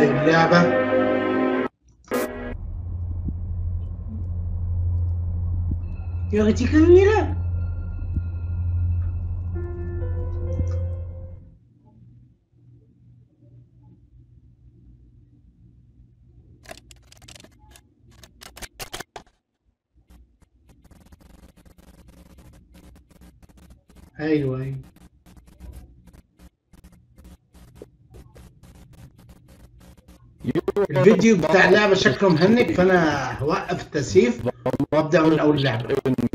نبدأ اللعبة يا اختي كبيرة ايوه ايوه الفيديو بتاع اللعبة شكله مهنج فأنا هوقف التسييف وأبدأ من أول لعبة.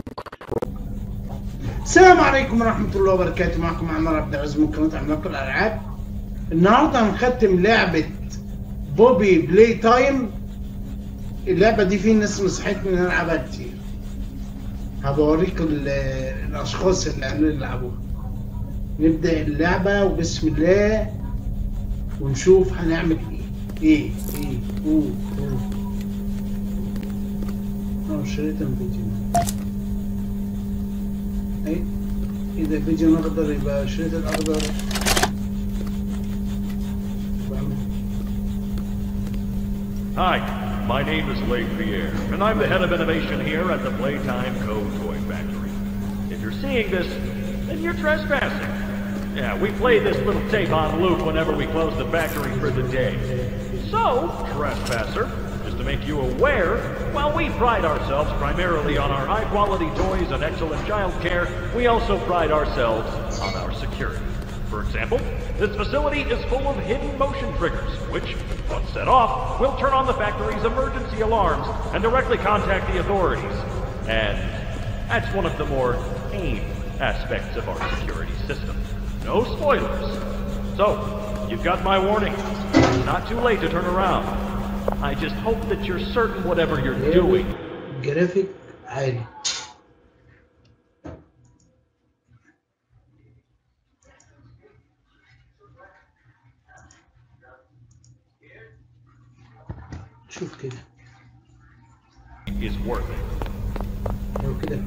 السلام عليكم ورحمة الله وبركاته معكم عمر عبد العزيز من قناة عملاق الألعاب. النهاردة هنختم لعبة بوبي بلاي تايم. اللعبة دي في ناس نصحتني إن أنا ألعبها كتير. هبوريك ال- الأشخاص اللي قالوا لي يلعبوها. نبدأ اللعبة وبسم الله ونشوف هنعمل إيه. ايه ايه اوه اوه اه شريت الفيديو ايه اذا فيديو اخضر يبقى شريت الاخضر بعمل Hi, my name is Leigh Pierre, and I'm the head of innovation here at the Playtime Co. Toy Factory. If you're seeing this, then you're trespassing. Yeah, we play this little tape on loop whenever we close the factory for the day. So, trespasser, just to make you aware, while we pride ourselves primarily on our high-quality toys and excellent child care, we also pride ourselves on our security. For example, this facility is full of hidden motion triggers, which, once set off, will turn on the factory's emergency alarms and directly contact the authorities. And that's one of the more tame aspects of our security system. No spoilers. So, you've got my warning. It's not too late to turn around. I just hope that you're certain whatever you're doing جرافيك عالي شوف كده is worth it. لو كده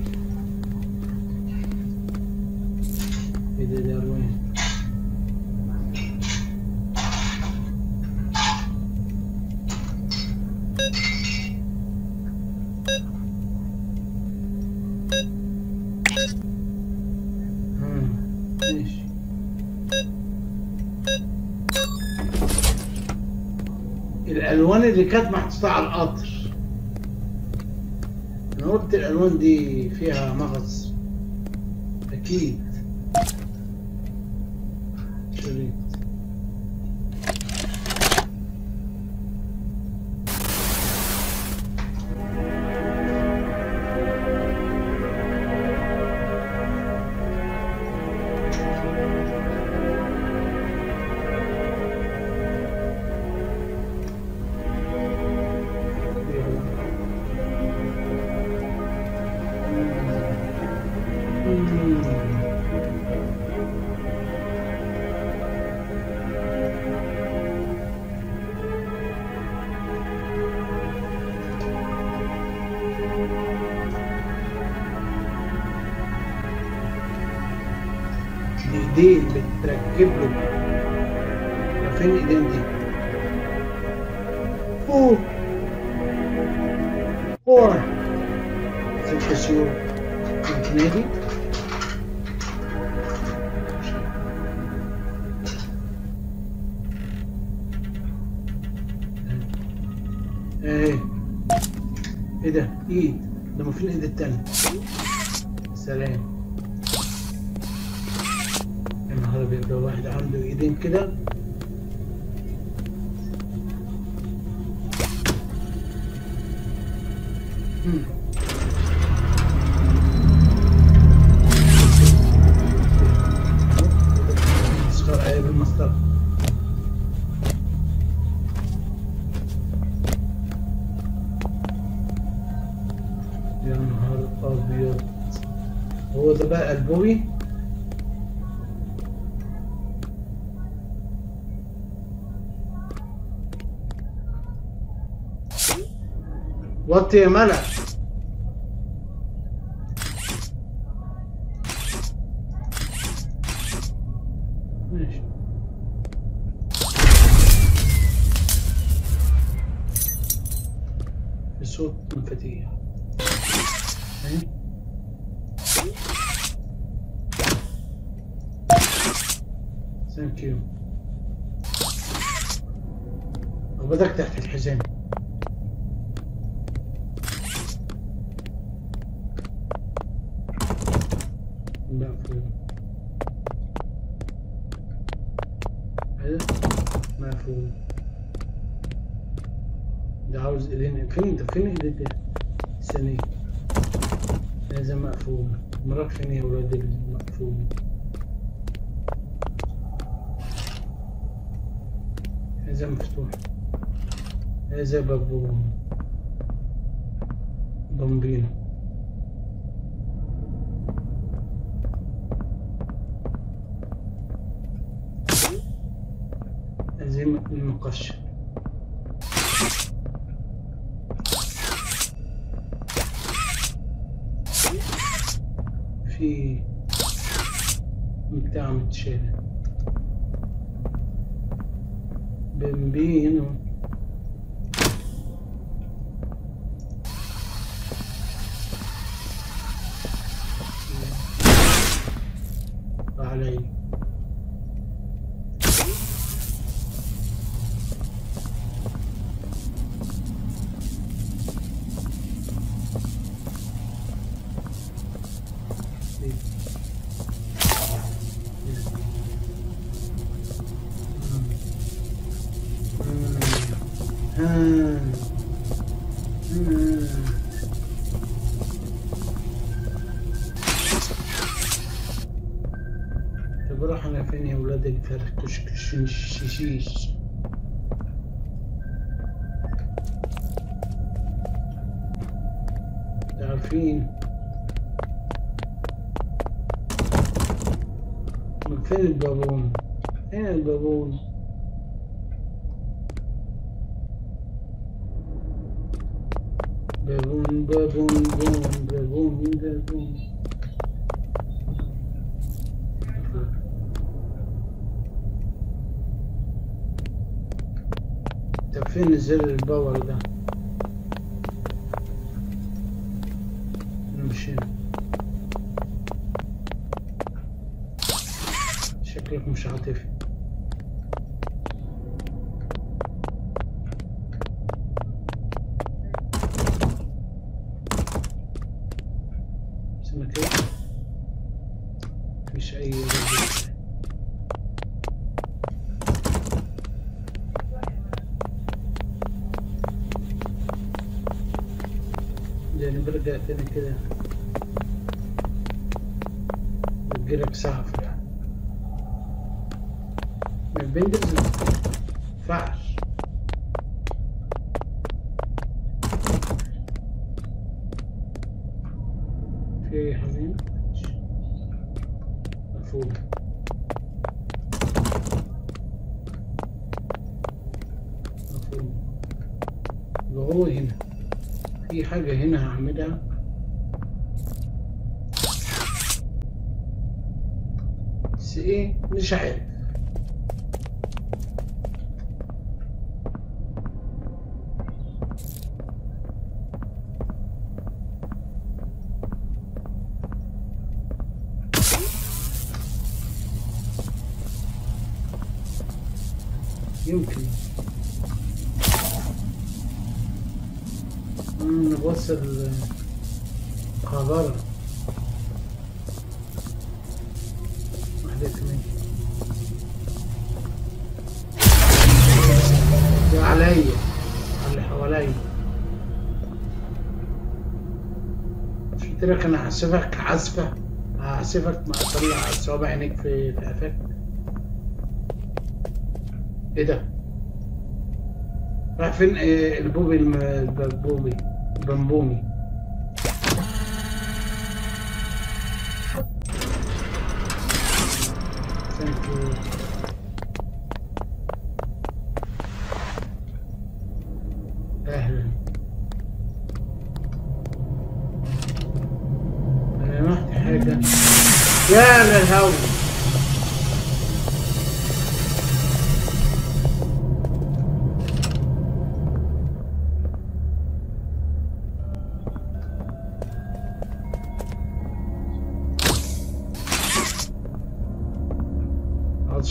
ايه ده ده الوان مم، ماشي الالوان اللي كانت محطوطه على القطر انا قلت الالوان دي فيها مغص اكيد شريط الايدين بتركب له فين الايدين دي؟ اوه اوه ست شهور كنت نادي ايه ايه ده ايد ده ما فين الايد التانية سلام يا نهار ابيض ده واحد عنده ايدين كده مم. مسخرة ايه بالمسطرة يا نهار ابيض هو ده بقى البوي وطي يا ملك ماشي صوت مفاتيح اهي ثانك يو وبدك تحت الحزام مقفول هذا مقفول ده عاوز ايدين فين ده فين ايدين ده ثانية هذا مقفول مرات فين يا ولاد المقفول هذا مفتوح هذا بابون بامبينو هذا المقشر في بتاع متشابه بامبينو علي طب روح انا فين يا ولاد الفركشكشيش عارفين من فين البابون فين البابون بابون بابون بون بابون بابون طب فين زر الباور ده مشينا شكلك مش عاطفي سنة كده مفيش أي رد. يعني برجع تاني كده بتجيلك سقف يعني من البندلز مينفعش في ايه يا حبيبي مفهوم مفهوم يبقى هو هنا في حاجة هنا هعملها بس ايه مش عارف يمكن مم، نبص الخبر واحدة كمان ده عليا على اللي حواليا مش قلت لك انا هحسبك عزفة هحسبك ما اطلع صوابع عينيك في في قفاك ايه ده؟ راح فين إيه البوبي الم- البوبي البنبوني ثانك يو اهلا انا لمحت حاجه يا للهول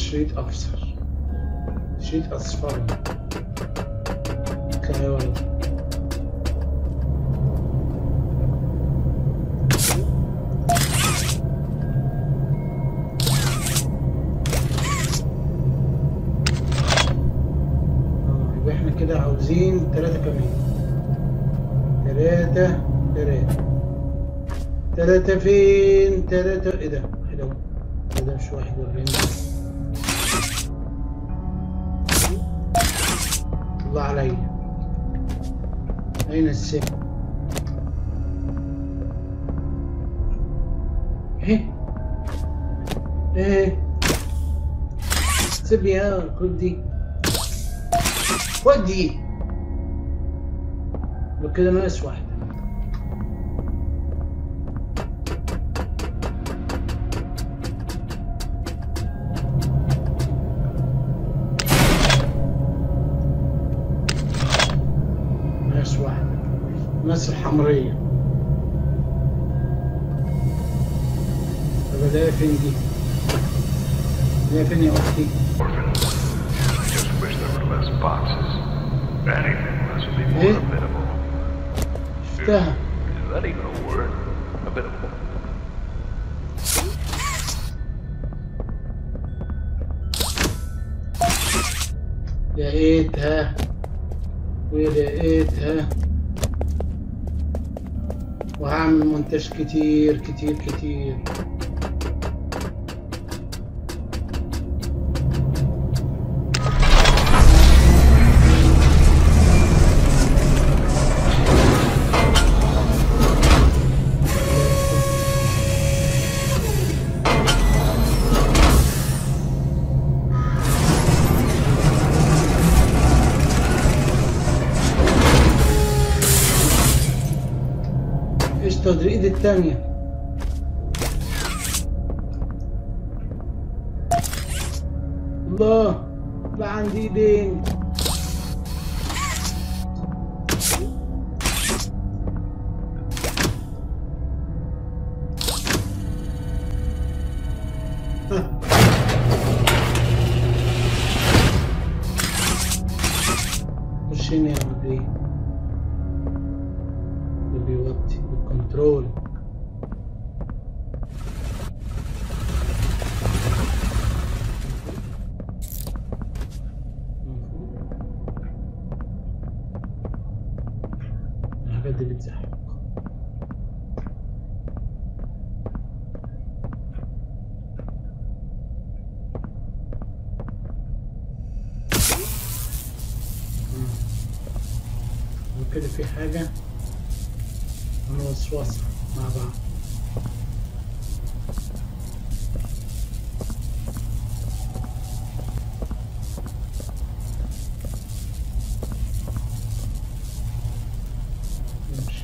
شريط أكثر شريط أصفر اطلع يا ولد آه، يبقى احنا كده عاوزين تلاتة كمان تلاتة تلاتة تلاتة فين تلاتة ايه ده واحد اهو إيه ده مش واحد ولا الله عليا أين السم؟ إيه؟ إيه؟ سيبني آه خد دي خد دي لو كده ناقص واحدة ناقص واحدة ناقص الحمرية طب ده فين دي؟ ده فين يا أختي؟ Orphans. I just wish there were less boxes. Anything less would be more Eh? habitable. شفتها Is that even a word? Habitable. لقيتها ولقيتها وهعمل مونتاج كتير كتير كتير قشطة دي الايد التانية الله بقى عندي ايدين خش هنا يا ولدي ده بيوطي بالكنترول الحاجات دي بتزحلق مم. وكده في حاجة ونوصوصها مع بعض نمشي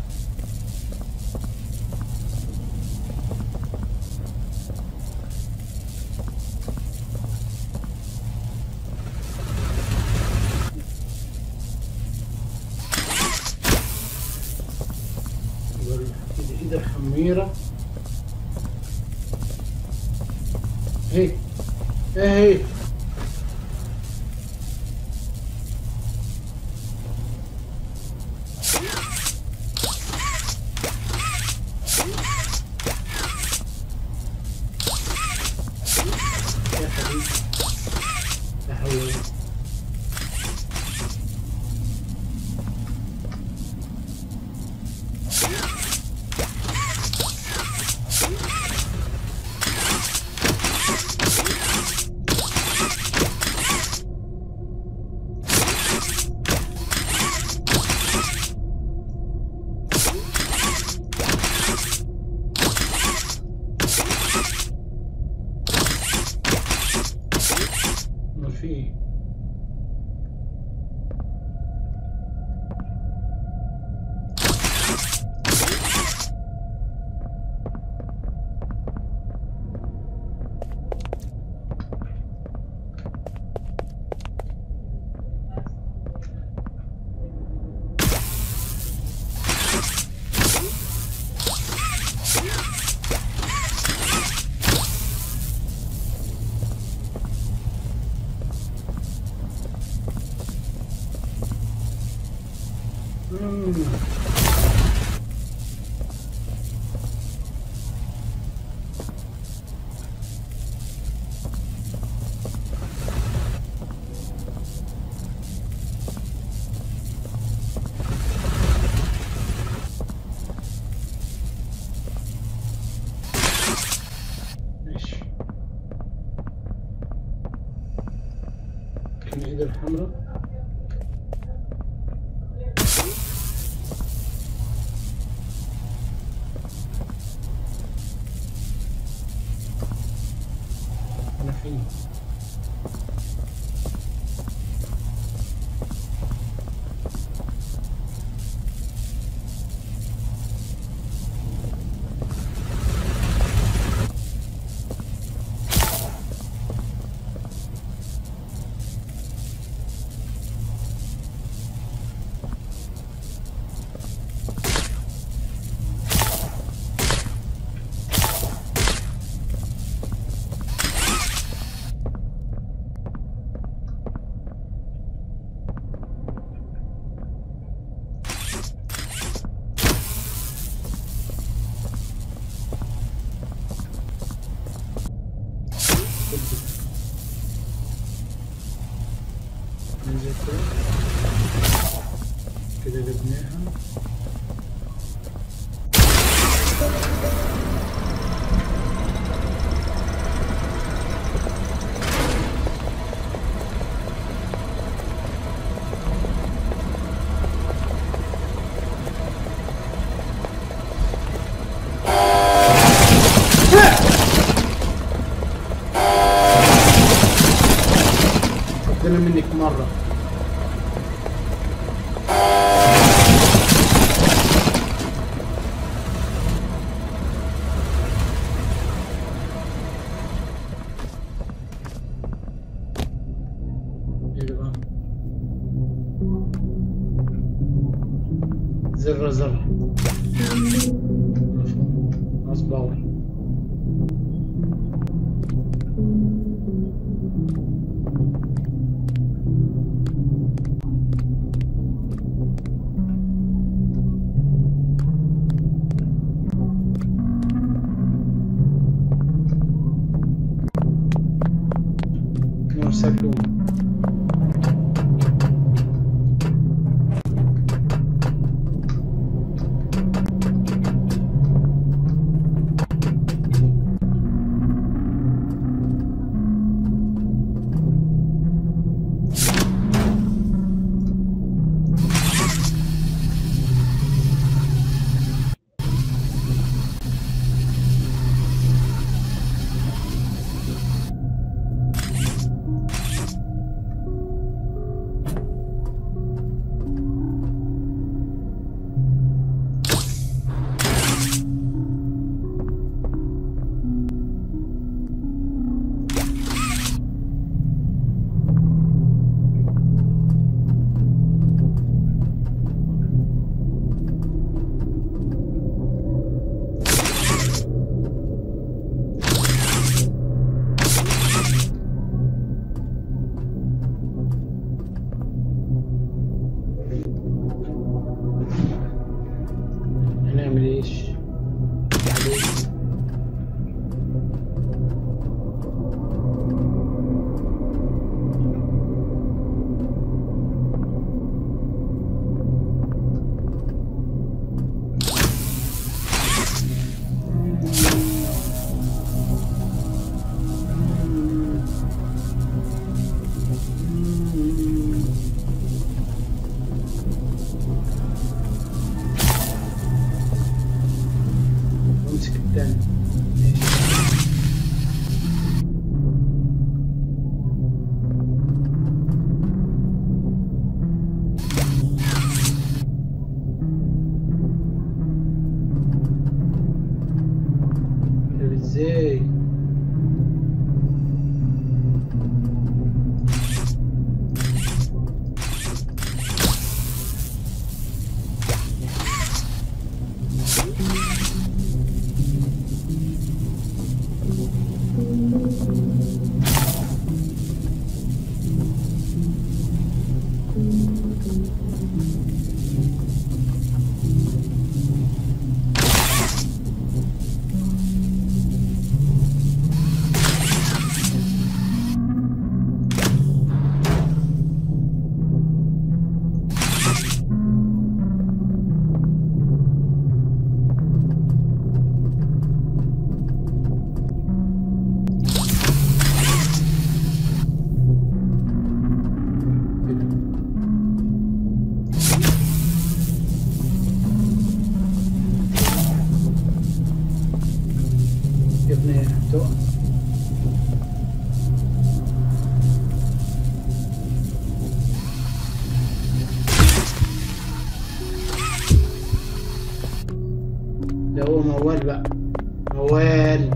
والإيد الحميرة هي ايه هي يا حبيبي لا حول ولا قوة. مم. ماشي الإيد الحمراء أنا فين؟ ننزل كده كده جبناها خدنا منك مرة ايه ده بقى؟ زر زر اصبع نرسله ده هو موال بقى موال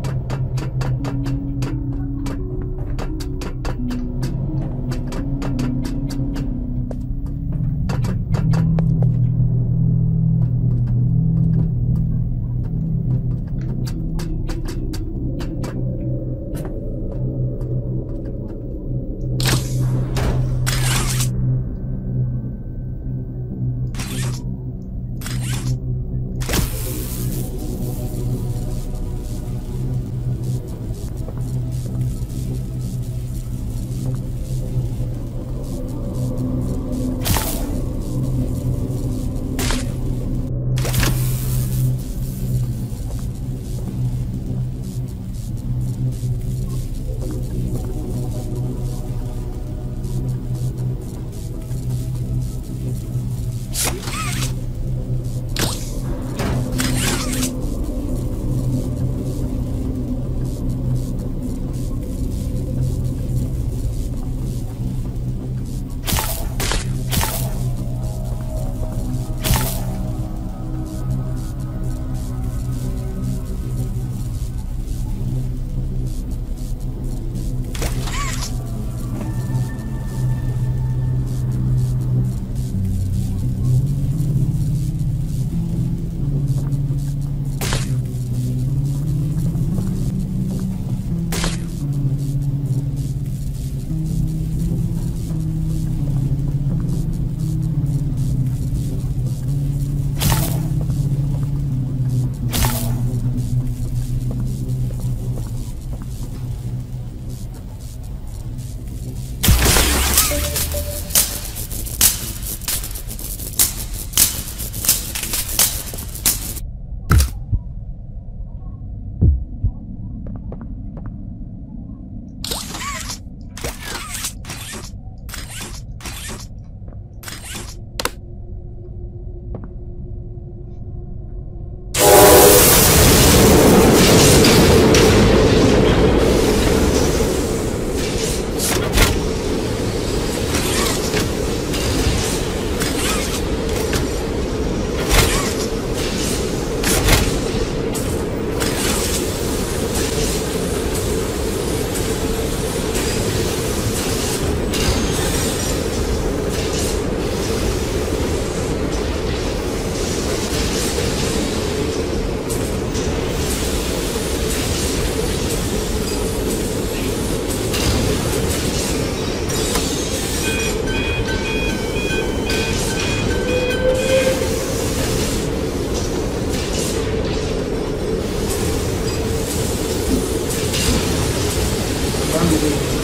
بعمل ايه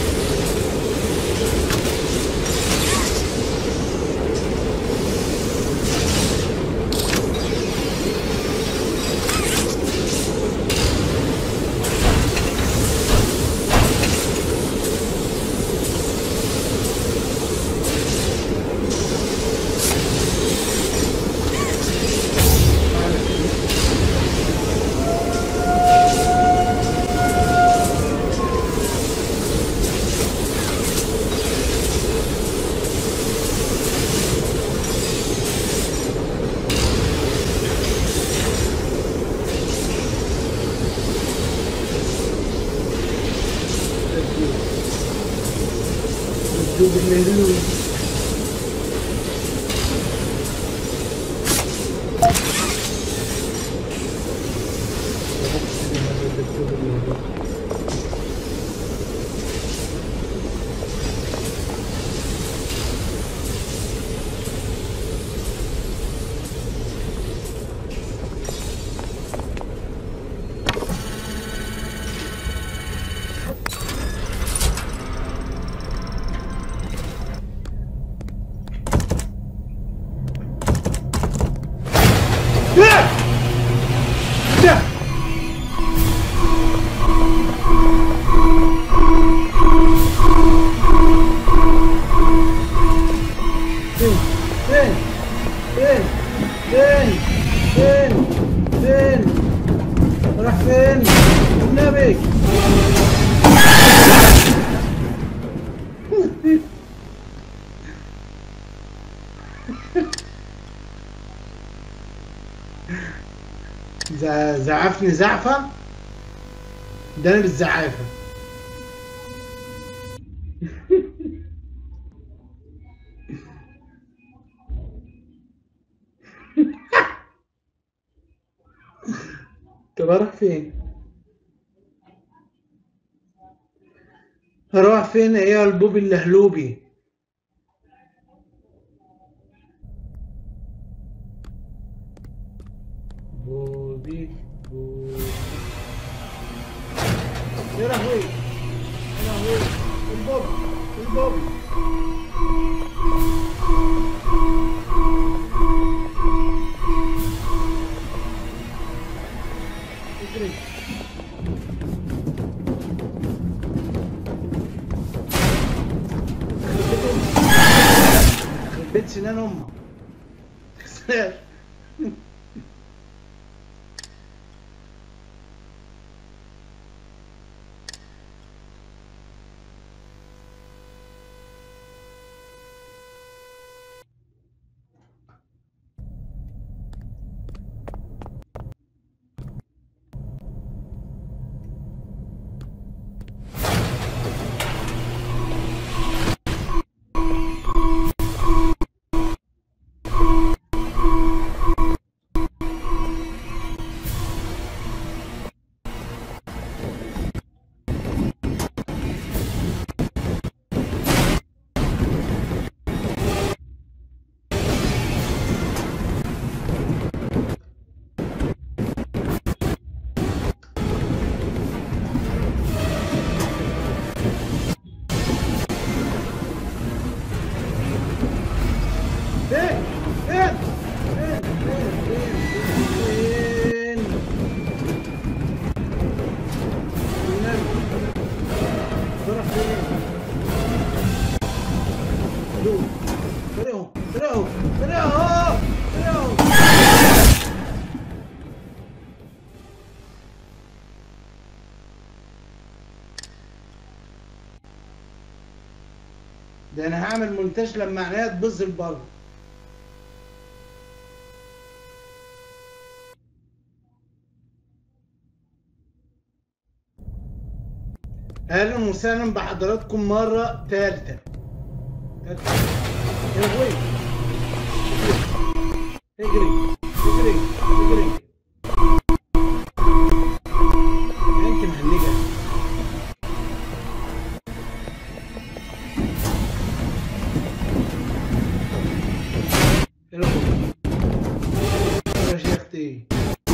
مكتوب الليل ز- زعفني زعفة ده انا بالزعافة طب اروح فين؟ اروح فين ايه البوب اللهلوبي؟ بوبي بوبي يا لهوي يا لهوي البوب البوب اجري يخرب بيت سنان امك خسر فين فين فين فين فين فين النبي راح فين الو فرقهم فرقهم فرقهم فرقهم ده انا هعمل مونتاج لما عينيا تبص لبره اهلا وسهلا بحضراتكم مره ثالثه يا ابوي اجري اجري اجري يمكن هنجح يلا يا شيختي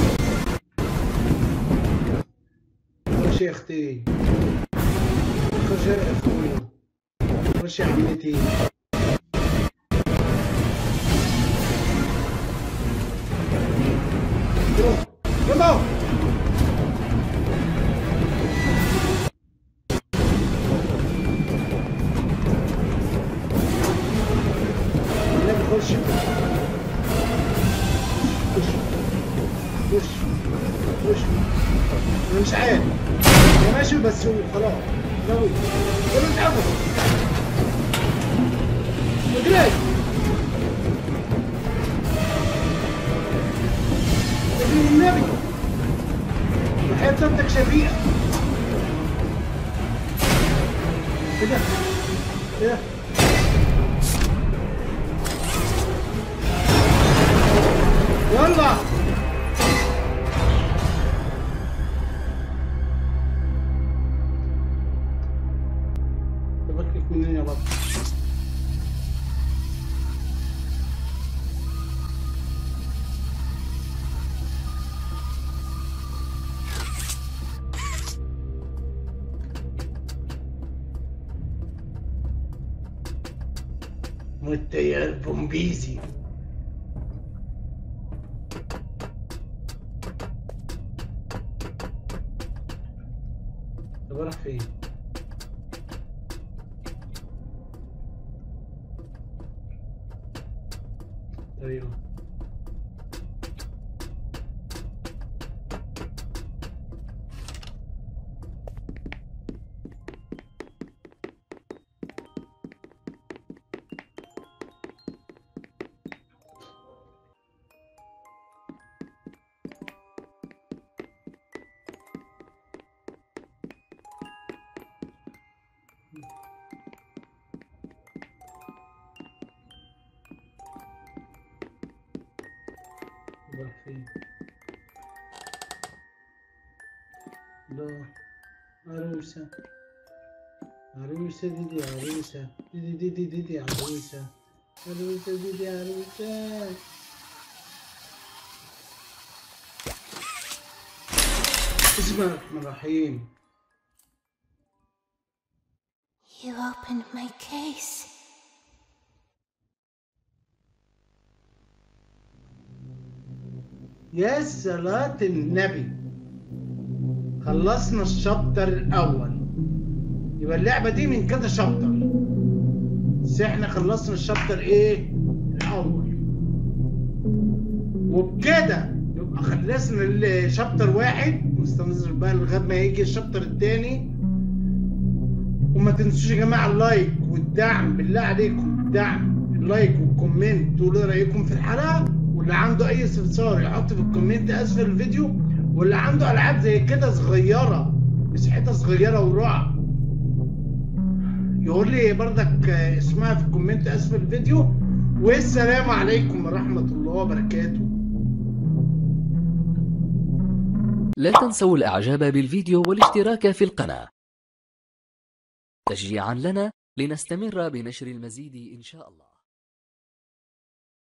يا شيختي خرج يا اخويا خرج يا عمتي يلا يلا النبي خش خش خش خش انا مش عارف انا ماشي بس هو خلاص زوي كله اتعبوا اجري اجري النبي وحياة طنطك شفيقة ايه ده؟ ايه ده؟ يلا تبكك منين يا بابا والتيار بومبيزي طب راح فين؟ ايوه راح فين لا عروسة عروسة ديدي عروسة ديدي ديدي ديدي عروسة عروسة ديدي عروسة بسم الله الرحمن الرحيم You opened my case. يا صلاة النبي خلصنا الشابتر الأول يبقى اللعبة دي من كذا شابتر بس احنا خلصنا الشابتر ايه؟ الأول وبكده يبقى خلصنا الشابتر واحد مستمر بقى لغاية ما يجي الشابتر التاني وما تنسوش يا جماعة اللايك والدعم بالله عليكم الدعم اللايك والكومنت وقولوا رأيكم في الحلقة واللي عنده أي استفسار يحط في الكومنت أسفل الفيديو واللي عنده ألعاب زي كده صغيرة مساحتها صغيرة ورعب يقول لي بردك اسمها في الكومنت أسفل الفيديو والسلام عليكم ورحمة الله وبركاته لا تنسوا الإعجاب بالفيديو والاشتراك في القناة تشجيعا لنا لنستمر بنشر المزيد إن شاء الله